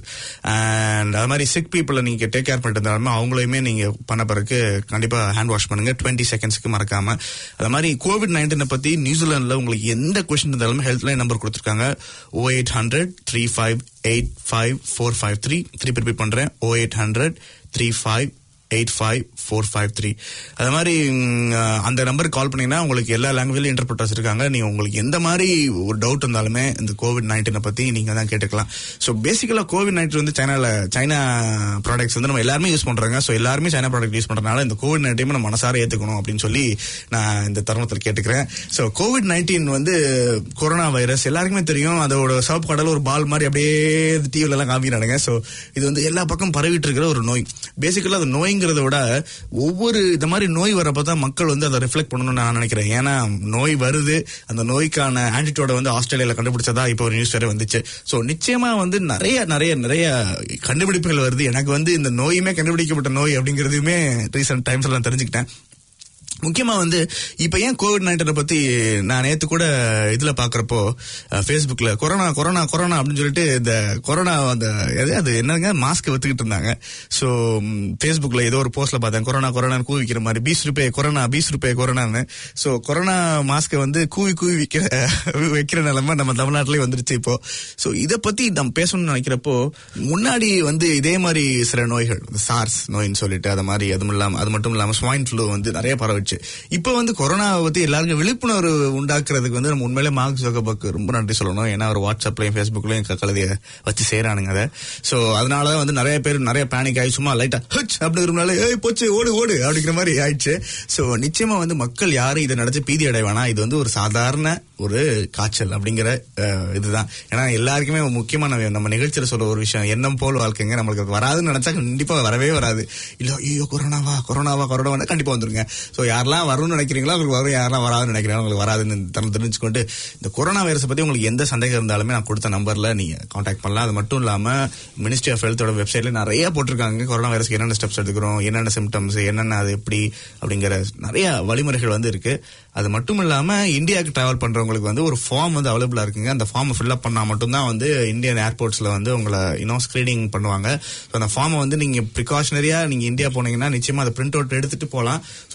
And அது மாதிரி sick பீப்புளை நீங்க take care பண்ணிட்டு இருந்தாலுமே அவங்களையுமே நீங்க பண்ண பிறகு கண்டிப்பா ஹேண்ட் வாஷ் பண்ணுங்க டுவெண்ட்டி செகண்ட்ஸ்க்கு மறக்காம அது மாதிரி கோவிட் நைன்டீனை பத்தி நியூசிலாந்துல உங்களுக்கு எந்த கொஸ்டின் இருந்தாலுமே ஹெல்த் லைன் நம்பர் கொடுத்துருக்காங்க O eight hundred three five eight five four five three திருப்பி ரிப்பீட் பண்றேன் O eight hundred three five eight five four five three அது மாதிரி ம், அந்த நம்பருக்கு கால் பண்ணீங்கன்னா உங்களுக்கு எல்லா லாங்குவேஜ்லயும் இன்டர்பிரட்டர்ஸ் இருக்காங்க நீங்க உங்களுக்கு எந்த மாதிரி ஒரு டவுட் இருந்தாலுமே இந்த கோவிட் நைன்டீனை பத்தி நீங்க தான் கேட்டுக்கலாம் ஸோ பேசிக்கலா கோவிட் நைன்டீன் வந்து சைனால சைனா ப்ராடக்ட்ஸ் வந்து நம்ம எல்லாருமே யூஸ் பண்றாங்க ஸோ எல்லாருமே சைனா ப்ராடக்ட் யூஸ் பண்றதுனால இந்த கோவிட் நைன்டீன் நம்ம மனசார ஏத்துக்கணும் அப்படின்னு சொல்லி நான் இந்த தருணத்தில் கேட்டுக்கிறேன் ஸோ கோவிட் நைன்டீன் வந்து கொரோனா வைரஸ் எல்லாருக்குமே தெரியும் அதோட சிவப்பு கடல் ஒரு பால் மாதிரி அப்படியே டிவில எல்லாம் காமிக்கிறானுங்க ஸோ இது வந்து எல்லா பக்கம் பரவிட்டு இருக்கிற ஒரு நோய் பேசிக்கலா அது நோய்ங்கிறத விட ஒவ்வொரு இந்த மாதிரி நோய் வரப்ப தான் மக்கள் வந்து அதை ரிஃப்ளெக்ட் பண்ணணும்னு நான் நினைக்கிறேன் ஏன்னா நோய் வருது அந்த நோய்க்கான ஆன்டிடோட வந்து ஆஸ்திரேலியால கண்டுபிடிச்சதா இப்போ ஒரு நியூஸ் வேற வந்துச்சு ஸோ நிச்சயமா வந்து நிறைய நிறைய நிறைய கண்டுபிடிப்புகள் வருது எனக்கு வந்து இந்த நோயுமே கண்டுபிடிக்கப்பட்ட நோய் அப்படிங்கிறதுமே ரீசெண்ட் டைம்ஸ்ல நான் தெரிஞ்சுக்கிட்டேன் முக்கியமா வந்து இப்ப ஏன் கோவிட் நைன்டீனை பத்தி நான் நேத்து கூட இதுல பாக்குறப்போ ஃபேஸ்புக்ல கொரோனா கொரோனா கொரோனா அப்படின்னு சொல்லிட்டு இந்த கொரோனா அந்த எது அது என்னங்க மாஸ்க் வித்துக்கிட்டு இருந்தாங்க ஸோ ஃபேஸ்புக்ல ஏதோ ஒரு போஸ்ட்ல பார்த்தேன் கொரோனா கொரோனான்னு கூவி விற்கிற மாதிரி piece rupee corona piece rupee கொரோனான்னு ஸோ கொரோனா மாஸ்கை வந்து கூவி கூவி விற்கிற வைக்கிற நிலைமை நம்ம தமிழ்நாட்டிலேயே வந்துருச்சு இப்போ ஸோ இதை பத்தி நம்ம பேசணும்னு நினைக்கிறப்போ முன்னாடி வந்து இதே மாதிரி சில நோய்கள் சார்ஸ் நோயின்னு சொல்லிட்டு அது மாதிரி அதுவும் இல்லாம அது மட்டும் இல்லாம ஸ்வைன் ஃப்ளூ வந்து நிறைய பரவிச்சு இப்போ வந்து கொரோனாவை பத்தி எல்லாருக்கும் விழிப்புணர்வு உண்டாக்குறதுக்கு வந்து நம்ம உண்மையிலே மார்க் ஜோகபாக்கு ரொம்ப நன்றி சொல்லணும் ஏன்னா ஒரு வாட்ஸ்அப்லயும் ஃபேஸ்புக்லயும் கழுதிய வச்சு செய்யறானுங்க அதை ஸோ அதனால வந்து நிறைய பேர் நிறைய பேனிக் ஆகி சும்மா லைட்டா ஹச் அப்படிங்கிறனால ஏய் போச்சு ஓடு ஓடு அப்படிங்கிற மாதிரி ஆயிடுச்சு ஸோ நிச்சயமா வந்து மக்கள் யாரும் இதை நடத்தி பீதி அடைவானா இது வந்து ஒரு சாதாரண ஒரு காய்ச்சல் அப்படிங்கிற அஹ், இதுதான் ஏன்னா எல்லாருக்குமே முக்கியமா நம்ம நம்ம நிகழ்ச்சியில சொல்ற ஒரு விஷயம் எண்ணம் போல் வாழ்க்கைங்க நம்மளுக்கு அது வராதுன்னு நினைச்சா கண்டிப்பா வரவே வராது இல்ல ஐயோ கொரோனாவா கொரோனாவா கொரோனாவா கண்டிப்பா வந்துருங்க ஸோ யாரெல்லாம் வரும்னு நினைக்கிறீங்களோ உங்களுக்கு வரும் யாரெல்லாம் வராதுன்னு நினைக்கிறீங்களோ உங்களுக்கு வராதுன்னு தரம் தெரிஞ்சுக்கொண்டு இந்த கொரோனா வைரஸை பத்தி உங்களுக்கு எந்த சந்தேகம் இருந்தாலுமே நான் கொடுத்த நம்பர்ல நீங்க காண்டாக்ட் பண்ணலாம் அது மட்டும் இல்லாம மினிஸ்ட்ரி ஆஃப் ஹெல்த்தோட வெப்சைட்ல நிறைய போட்டிருக்காங்க கொரோனா வைரஸ்க்கு என்னென்ன ஸ்டெப்ஸ் எடுக்கிறோம் என்னென்ன சிம்டம்ஸ் என்னென்ன அது எப்படி அப்படிங்கிற நிறைய வழிமுறைகள் வந்து இருக்கு அது மட்டும் இல்லாம இந்தியாவுக்கு டிராவல் பண்றவங்களுக்கு வந்து ஒரு ஃபார்ம் வந்து அவைலபிளா இருக்குங்க அந்த ஃபார்ம் ஃபில்அப் பண்ணா மட்டும்தான் வந்து இந்தியன் ஏர்போர்ட்ஸ்ல வந்து உங்களை இன்னும் ஸ்கிரீனிங் பண்ணுவாங்க ஸோ அந்த ஃபார்மை வந்து நீங்க ப்ரிகாஷனரியா நீங்க இந்தியா போனீங்கன்னா நிச்சயமா அதை பிரிண்ட் அவுட் எடுத்துட்டு போகலாம் ஸோ அந்த ஃபார்ம் வந்து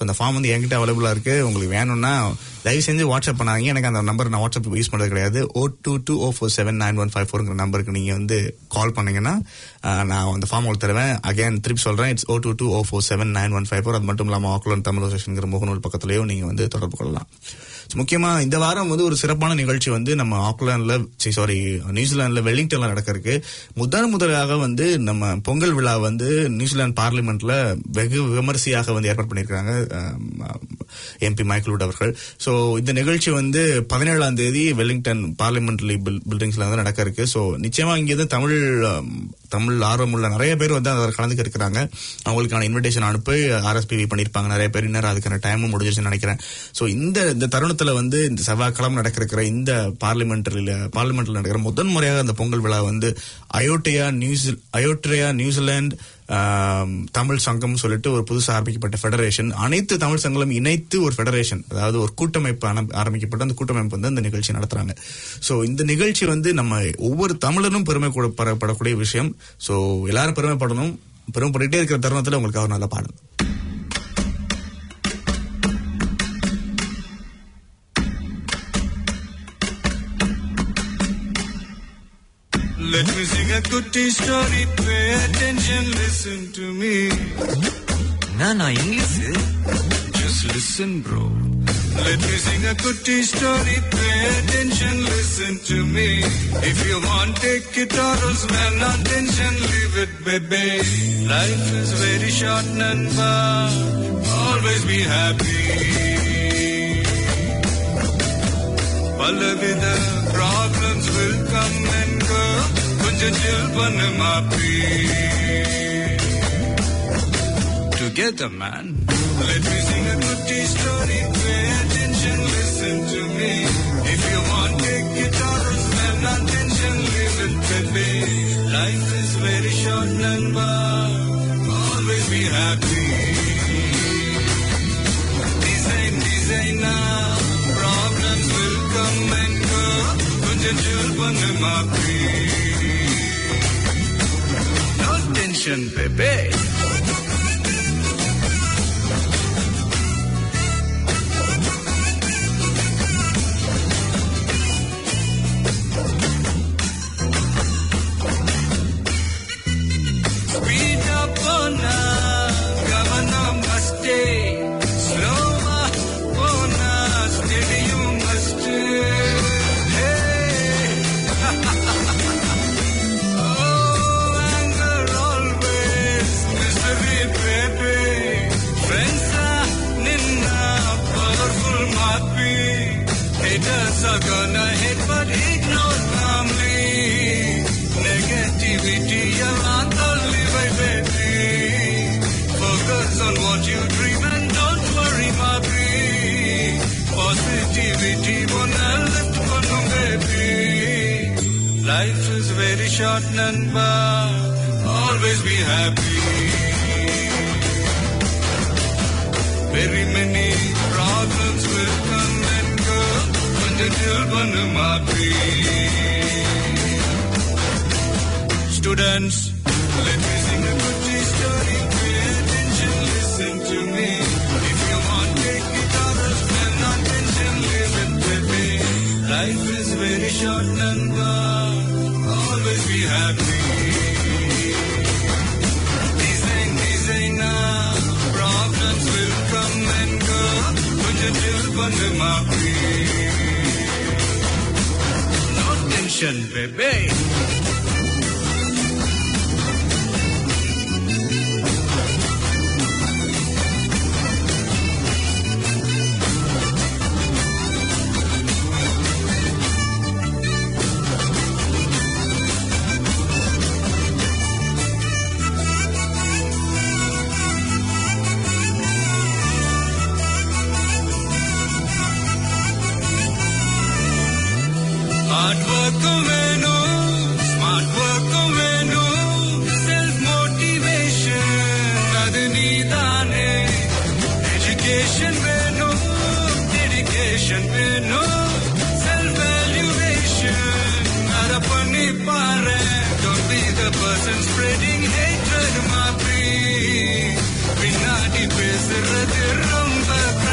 வந்து என்கிட்ட அவைலபிளா இருக்கு உங்களுக்கு வேணும்னா தயவு செஞ்சு வாட்ஸ்அப் பண்ணாதீங்க எனக்கு அந்த நம்பர் நான் வாட்ஸ்அப் யூஸ் பண்றது கிடையாது O two two O four seven nine one five ஃபோர்ங்கிற நம்பருக்கு நீங்க வந்து கால் பண்ணீங்கன்னா ஆஹ், நான் அந்த ஃபார்ம் உங்களுக்கு தருவேன் அகைன் திருப்பி சொல்றேன் it's O two two O four seven nine one five four அது மட்டும் இல்லாமல் ஆக்லாண்ட் தமிழ் அசோசியேஷன்ங்கிற முகநூல் பக்கத்துலயும் நீங்க வந்து தொடர்பு கொள்ளலாம் So, முக்கியமா இந்த வாரம் வந்து ஒரு சிறப்பான நிகழ்ச்சி வந்து நம்ம ஆக்லாண்ட்ல சாரி நியூசிலாந்துல வெல்லிங்டன்ல நடக்கிறதுக்கு முதல் முதலாக வந்து நம்ம பொங்கல் விழா வந்து நியூசிலாந்து பார்லிமெண்ட்ல வெகு விமரிசையாக வந்து ஏற்பாடு பண்ணியிருக்காங்க எம்பி மைக்கேல் அவர்கள் ஸோ இந்த நிகழ்ச்சி வந்து பதினேழாம் தேதி வெல்லிங்டன் பார்லிமெண்ட்லி பில்டிங்ஸ்ல வந்து நடக்க இருக்கு ஸோ நிச்சயமா இங்க இருந்து தமிழ் ஆம், தமிழ் ஆர்வம் உள்ள நிறைய பேர் வந்து அதில் கலந்துக்க இருக்கிறாங்க அவங்களுக்கான இன்விடேஷன் அனுப்பி ஆர்எஸ்பிவி பண்ணியிருப்பாங்க நிறைய பேர் இன்னும் அதுக்கான டைமும் முடிஞ்சிருச்சுன்னு நினைக்கிறேன் ஸோ இந்த இந்த தருணத்துல வந்து இந்த செவ்வாய்க்கிழமை நடக்க இருக்கிற இந்த பார்லிமெண்ட்ல பார்லிமெண்ட்ல நடக்கிற முதன் முறையாக அந்த பொங்கல் விழா வந்து அயோட்டியா நியூசி அயோட்ரியா நியூசிலாந்து ஆம், தமிழ் சங்கம் சொல்லிட்டு ஒரு புதுசாக ஆரம்பிக்கப்பட்ட ஃபெடரேஷன் அனைத்து தமிழ் சங்கங்களும் இணைத்து ஒரு ஃபெடரேஷன் அதாவது ஒரு கூட்டமைப்பு ஆன- ஆரம்பிக்கப்பட்ட அந்த கூட்டமைப்பு வந்து அந்த நிகழ்ச்சி நடத்துறாங்க ஸோ இந்த நிகழ்ச்சி வந்து நம்ம ஒவ்வொரு தமிழனும் பெருமை கூட- படக்கூடிய விஷயம் ஸோ எல்லாரும் பெருமைப்படணும் பெருமைப்பட்டுட்டே இருக்கிற தருணத்தில் உங்களுக்கு அவர் நல்ல பாடல் Let me sing a goody story. Pay attention, listen to me. நானா English Just listen, bro. Let me sing a goody story. Pay attention, listen to me. If you want, take it or else, man, attention, leave it, baby. Life is very short, Nanba. Always be happy. பலவித problems will come and go கொஞ்சம் chill பண்ணு மாப்பி Together man Let me sing a goody story Pay attention, listen to me If you want take guitar Spend attention, live it baby Life is very short Nanba Always be happy Design, designer Problems will come and go கொஞ்சம் chill பண்ணு மாப்பி No tension baby Speed up on கவனம் மஸ்டே ஸ்லோவா போனா ஸ்டெடியும் must Oh, anger always misery baby Friends ninna powerful mapi Haters are gonna hate but ignore calmly Negativity around only by baby Focus on what you dream and don't worry mapi Positivity wanna lift பண்ணு baby Life is very short Nanba Always be happy Very many problems will come and go கொஞ்சம் chill பண்ணு மாப்பி Students, let me sing a good story. Pay attention, listen to me. If you want, take guitar, spend attention, live it with me. Life is very short and always be happy. Design, designer, problems will come and go. கொஞ்சம் chill பண்ணு மாப்பி. No tension, baby. Hard ஒர்க்கும் வேணும் smart ஒர்க்கும் வேணும் self motivation அது நீதானே education வேணும் டெடிகேஷன் வேணும் செல்ஃப் வேல்யூவேஷன் அத பண்ணி பாரு don't be the person spreading hatred மாப்பி பின்னாடி பேசுறது ரொம்ப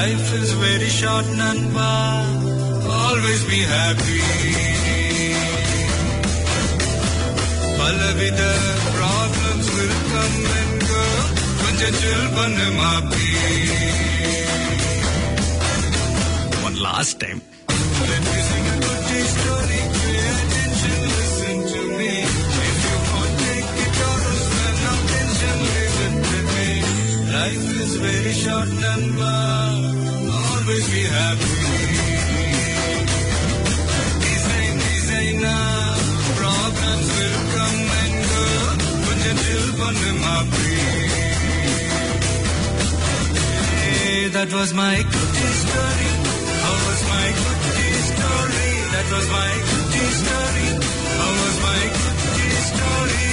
Life is very short, Nanba. Always be happy. பலவித problems will come and go. கொஞ்சம் chill பண்ணு மாப்பி. One last time Let me sing a good story. Pay attention, listen to me. If you can't take it or spend no tension, leave it with me. Life is very short, Nanba. Always be happy. Design, design now. Problems will come and go. கொஞ்சம் chill பண்ணு மாப்பி. Hey, that was my good story. How was my good story? That was my good story. How was my good story?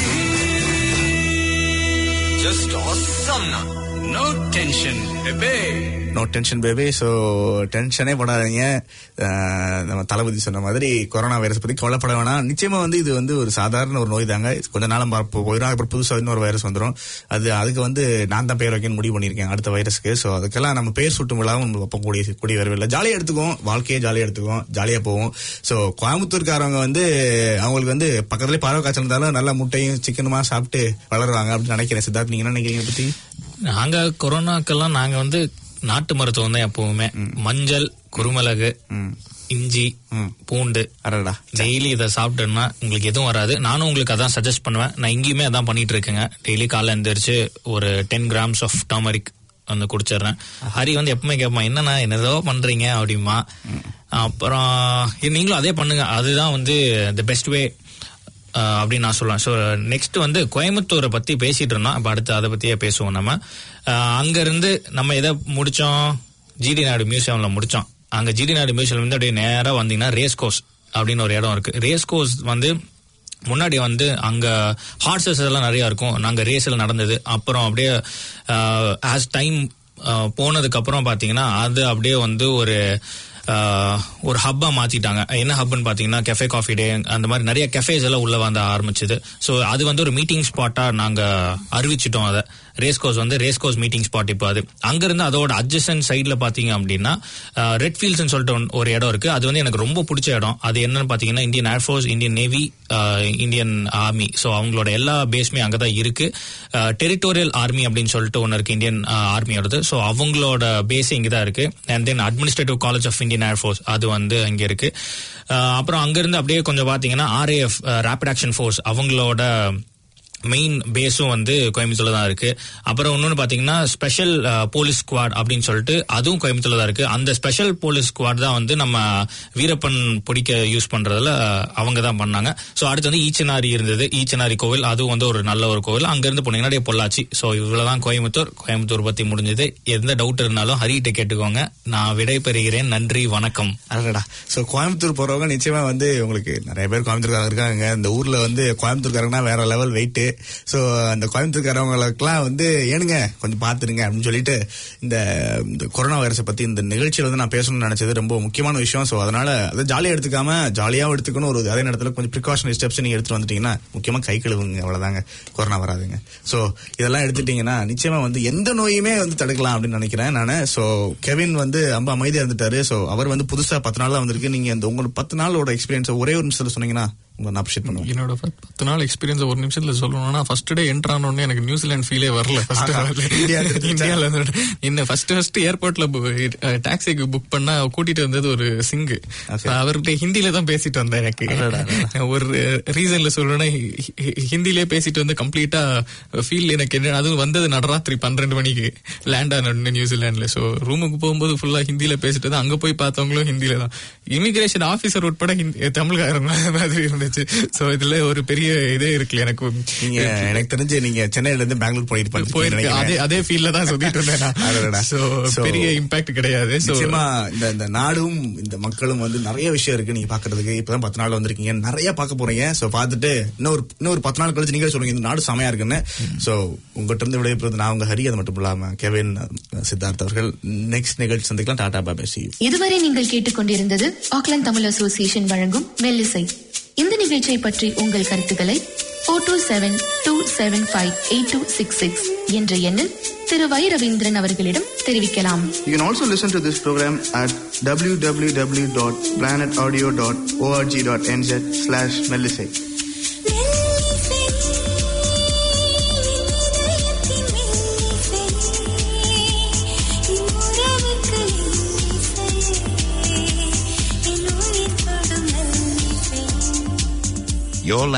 Just awesome now. No tension, baby. No tension baby so டென்ஷனே படாதீங்க அஹ், நம்ம தளபதி சொன்ன மாதிரி corona virus பத்தி கவலைப்பட வேணாம் நிச்சயமா வந்து இது வந்து ஒரு சாதாரண ஒரு நோய் தாங்க கொஞ்ச நாளும் பா- போயிடும் அப்புறம் புதுசாக இன்னொரு வைரஸ் வந்துடும் அது அதுக்கு வந்து நான் தான் பேர் வைக்கணும்னு முடிவு பண்ணியிருக்கேன் அடுத்த வைரஸ்க்கு ஸோ அதுக்கெல்லாம் நம்ம பேர் சுட்டும் விழாவும் நம்ம வைப்ப கூடிய கூடிய வரவில்லை ஜாலியாக எடுத்துக்குவோம் வாழ்க்கையே ஜாலியாக எடுத்துக்குவோம் ஜாலியாக போவோம் ஸோ கோயம்புத்தூர்காரவங்க வந்து அவங்களுக்கு வந்து பக்கத்துலேயே பறவை காய்ச்சல் இருந்தாலும் நல்லா முட்டையும் சிக்கனுமா சாப்பிட்டு வளருவாங்க அப்படின்னு நினைக்கிறேன் சித்தார்த் நீங்க என்ன நினைக்கிறீங்க இதை பத்தி நாங்க கொரோனாக்கெல்லாம் நாங்க வந்து நாட்டு மருத்துவம் தான் எப்பவுமே மஞ்சள் குருமிளகு இஞ்சி பூண்டு அரடா டெய்லி இதை சாப்பிட்டோம்னா உங்களுக்கு எதுவும் வராது நானும் உங்களுக்கு அதான் சஜஸ்ட் பண்ணுவேன் நான் இங்கேயுமே அதான் பண்ணிட்டு இருக்கேங்க டெய்லி காலைல எழுந்திரிச்சு ஒரு டென் கிராம்ஸ் ஆஃப் டர்மரிக் வந்து குடிச்சிடுறேன் ஹரி வந்து எப்பவுமே கேட்பான் என்னண்ணா என்னதோ பண்றீங்க அப்படிமா அப்புறம் இது நீங்களும் அதே பண்ணுங்க அதுதான் வந்து தி பெஸ்ட் வே அப்படின்னு நான் சொல்லுவேன் ஸோ நெக்ஸ்ட் வந்து கோயம்புத்தூரை பத்தி பேசிட்டு இருந்தோம் அப்ப அடுத்து அதை பத்தியே பேசுவோம் நம்ம அஹ், அங்க இருந்து நம்ம எதை முடிச்சோம் ஜிடி நாடு மியூசியம்ல முடிச்சோம் அங்க ஜிடி நாடு மியூசியம் வந்து அப்படியே நேரா வந்தீங்கன்னா ரேஸ் கோர்ஸ் அப்படின்னு ஒரு இடம் இருக்கு ரேஸ் கோர்ஸ் வந்து முன்னாடி வந்து அங்க ஹார்சஸ் எல்லாம் நிறைய இருக்கும் நாங்க ரேஸ்ல நடந்தது அப்புறம் அப்படியே ஆஸ் டைம் போனதுக்கு அப்புறம் பாத்தீங்கன்னா அது அப்படியே வந்து ஒரு ஆஹ், ஒரு ஹப்பா மாத்திட்டாங்க என்ன ஹப்னு பாத்தீங்கன்னா கெஃபே காஃபி டே அந்த மாதிரி நிறைய கெஃபேஸ் எல்லாம் உள்ள வந்து ஆரம்பிச்சது ஸோ அது வந்து ஒரு மீட்டிங் ஸ்பாட்டா நாங்க அறிவிச்சிட்டோம் அதை ரேஸ் கோர்ஸ் வந்து ரேஸ் கோர்ஸ் மீட்டிங் ஸ்பாட் இப்போ அது அங்கிருந்து அதோட அட்ஜஸ்டன் சைட்ல பாத்தீங்க அப்படின்னா ரெட் ஃபீல்ட்ஸ்னு சொல்லிட்டு ஒன்- ஒரு இடம் இருக்கு அது வந்து எனக்கு ரொம்ப பிடிச்ச இடம் அது என்னன்னு பாத்தீங்கன்னா Indian air force Indian navy Indian army so அவங்களோட எல்லா பேஸுமே அங்கே தான் இருக்கு டெரிட்டோரியல் ஆர்மி அப்படின்னு சொல்லிட்டு ஒன்று இருக்கு இந்தியன் ஆர்மியோடது ஸோ அவங்களோட பேஸ் இங்கே தான் இருக்கு and then administrative college of Indian air force அது வந்து அங்கே இருக்கு அஹ், அப்புறம் அங்கிருந்து அப்படியே கொஞ்சம் பாத்தீங்கன்னா ஆர்ஏஎஃப் ரேபிட் ஆக்ஷன் ஃபோர்ஸ் அவங்களோட மெயின் பேஸும் வந்து கோயம்புத்தூர்ல தான் இருக்கு அப்புறம் இன்னொன்னு பாத்தீங்கன்னா ஸ்பெஷல் போலீஸ் ஸ்குவாட் அப்படின்னு சொல்லிட்டு அதுவும் கோயம்புத்தூர்ல தான் இருக்கு அந்த ஸ்பெஷல் போலீஸ் ஸ்குவாட் தான் வந்து நம்ம வீரப்பன் பிடிக்க யூஸ் பண்றதுல அஹ், அவங்க தான் பண்ணாங்க ஸோ அடுத்து வந்து ஈச்சனாரி இருந்தது ஈச்சனாரி கோவில் அதுவும் வந்து ஒரு நல்ல ஒரு கோவில் அங்க இருந்து போனீங்கன்னா அப்படியே பொள்ளாச்சி ஸோ இவ்வளவுதான் கோயம்புத்தூர் கோயம்புத்தூர் பத்தி முடிஞ்சது எந்த டவுட் இருந்தாலும் ஹரிகிட்ட கேட்டுக்கோங்க நான் விடை பெறுகிறேன் நன்றி வணக்கம் அடடா சோ கோயம்புத்தூர் போறவங்க நிச்சயமா வந்து உங்களுக்கு நிறைய பேர் கோயம்புத்தூர்காரங்க இருக்காங்க இந்த ஊர்ல வந்து கோயம்புத்தூர்காரங்கன்னா வேற லெவல் வெயிட் சோ அந்த கோயம்புத்தூர்காரவங்களுக்குலாம் வந்து ஏனுங்க கொஞ்சம் பாத்துருங்க அப்படின்னு சொல்லிட்டு இந்த இந்த கொரோனா வைரஸை பத்தி இந்த நிகழ்ச்சியில வந்து நான் பேசணும்னு நினைச்சது ரொம்ப முக்கியமான விஷயம் சோ அதனால அதை ஜாலியா எடுத்துக்காம ஜாலியாவும் எடுத்துக்கணும் ஒரு அதே நேரத்துல கொஞ்சம் ப்ரிகாஷனரி ஸ்டெப்ஸ் நீங்க எடுத்துட்டு வந்துட்டீங்கன்னா முக்கியமா கை கழுவுங்க அவ்வளவுதாங்க கொரோனா வராதுங்க சோ இதெல்லாம் எடுத்துட்டீங்கன்னா நிச்சயமா வந்து எந்த நோயுமே வந்து தடுக்கலாம் அப்படின்னு நினைக்கிறேன் நானு சோ கெவின் வந்து ரொம்ப அமைதியா இருந்துட்டாரு சோ அவர் வந்து புதுசா பத்து நாள் தான் வந்திருக்கு நீங்க அந்த உங்களுக்கு பத்து நாளோட எக்ஸ்பீரியன்ஸ் ஒரே ஒரு நிமிஷத்துல சொன்னீங்கன்னா உங்களை நான் அப்ரிஷியேட் பண்ணுவேன் என்னோட பத்- பத்து நாள் எக்ஸ்பீரியன்ஸ் ஒரு நிமிஷத்துல சொல்லணும்னா ஃபர்ஸ்ட் டே என்டர் ஆனோடனே எனக்கு நியூசிலாந்து ஃபீலே வரல ஃபர்ஸ்ட் ஆஹா. இந்தியா தெரிஞ்சுச்சா? இந்தியால இருந்து என்ன ஃபர்ஸ்ட் ஃபர்ஸ்ட் ஏர்போர்ட்ல டாக்ஸிக்கு புக் பண்ணா கூட்டிட்டு வந்தது ஒரு சிங்கு Okay. அவர்கிட்ட ஹிந்தில தான் பேசிட்டு வந்தேன் எனக்கு ஒரு ரீசன்ல சொல்லணும்னா ஹி- ஹி- ஹிந்திலே பேசிட்டு வந்து கம்ப்ளீட்டா ஃபீல் எனக்கு என்ன அதுவும் வந்தது நடராத்திரி பன்னிரெண்டு மணிக்கு லேண்ட் ஆன நியூசிலாந்துல சோ ரூமுக்கு போகும்போது ஃபுல்லா ஹிந்தில பேசிட்டு தான் அங்க போய் பார்த்தவங்களும் ஹிந்தில தான் இமிகிரேஷன் ஆபீசர் உட்பட ஹிந்தி- தமிழ்காரங்க மாதிரி இருந்துச்சு சோ இதுல ஒரு பெரிய இதே இருக்கு எனக்கு நீங்க எனக்கு தெரிஞ்சு நீங்க சென்னையில இருந்து பெங்களூர் போயிட்டு போயிருக்கு பண்ணிருக்கீங்க அதே அதே ஃபீல்ட்ல தான் சுத்திட்டு இருந்தேன் அடடா. நான் சோ So, பெரிய இம்பாக்ட் கிடையாது சோ நிச்சயமா இந்த இந்த நாடும் இந்த மக்களும் வந்து நிறைய விஷயம் இருக்கு நீங்க பாக்குறதுக்கு இப்பதான் பத்து நாள் வந்திருக்கீங்க நிறைய பார்க்க போறீங்க சோ பார்த்துட்டு இன்னொரு இன்னொரு பத்து நாள் கழிச்சு நீங்க சொல்லுங்க இந்த நாடு செமையா இருக்குன்னு சோ உங்ககிட்ட இருந்து விடைபெறுவது நான் உங்க ஹரி அது மட்டும் இல்லாம கெவின் சித்தார்த் அவர்கள் நெக்ஸ்ட் நிகழ்ச்சி சந்திக்கலாம் டாடா பாபா சி இதுவரை நீங்கள் கேட்டுக்கொண்டிருந்தது ஆக்லாந்து தமிழ் அசோசியேஷன் வழங்கும் மெல்லிசை இந்த நிகழ்ச்சியை பற்றி உங்கள் கருத்துக்களை four two seven two seven five eight two six six என்ற எண்ணில் திரு வை ரவீந்திரன் அவர்களிடம் தெரிவிக்கலாம் You can also listen to this program at www.planetaudio.org.nz slash Melisate. Your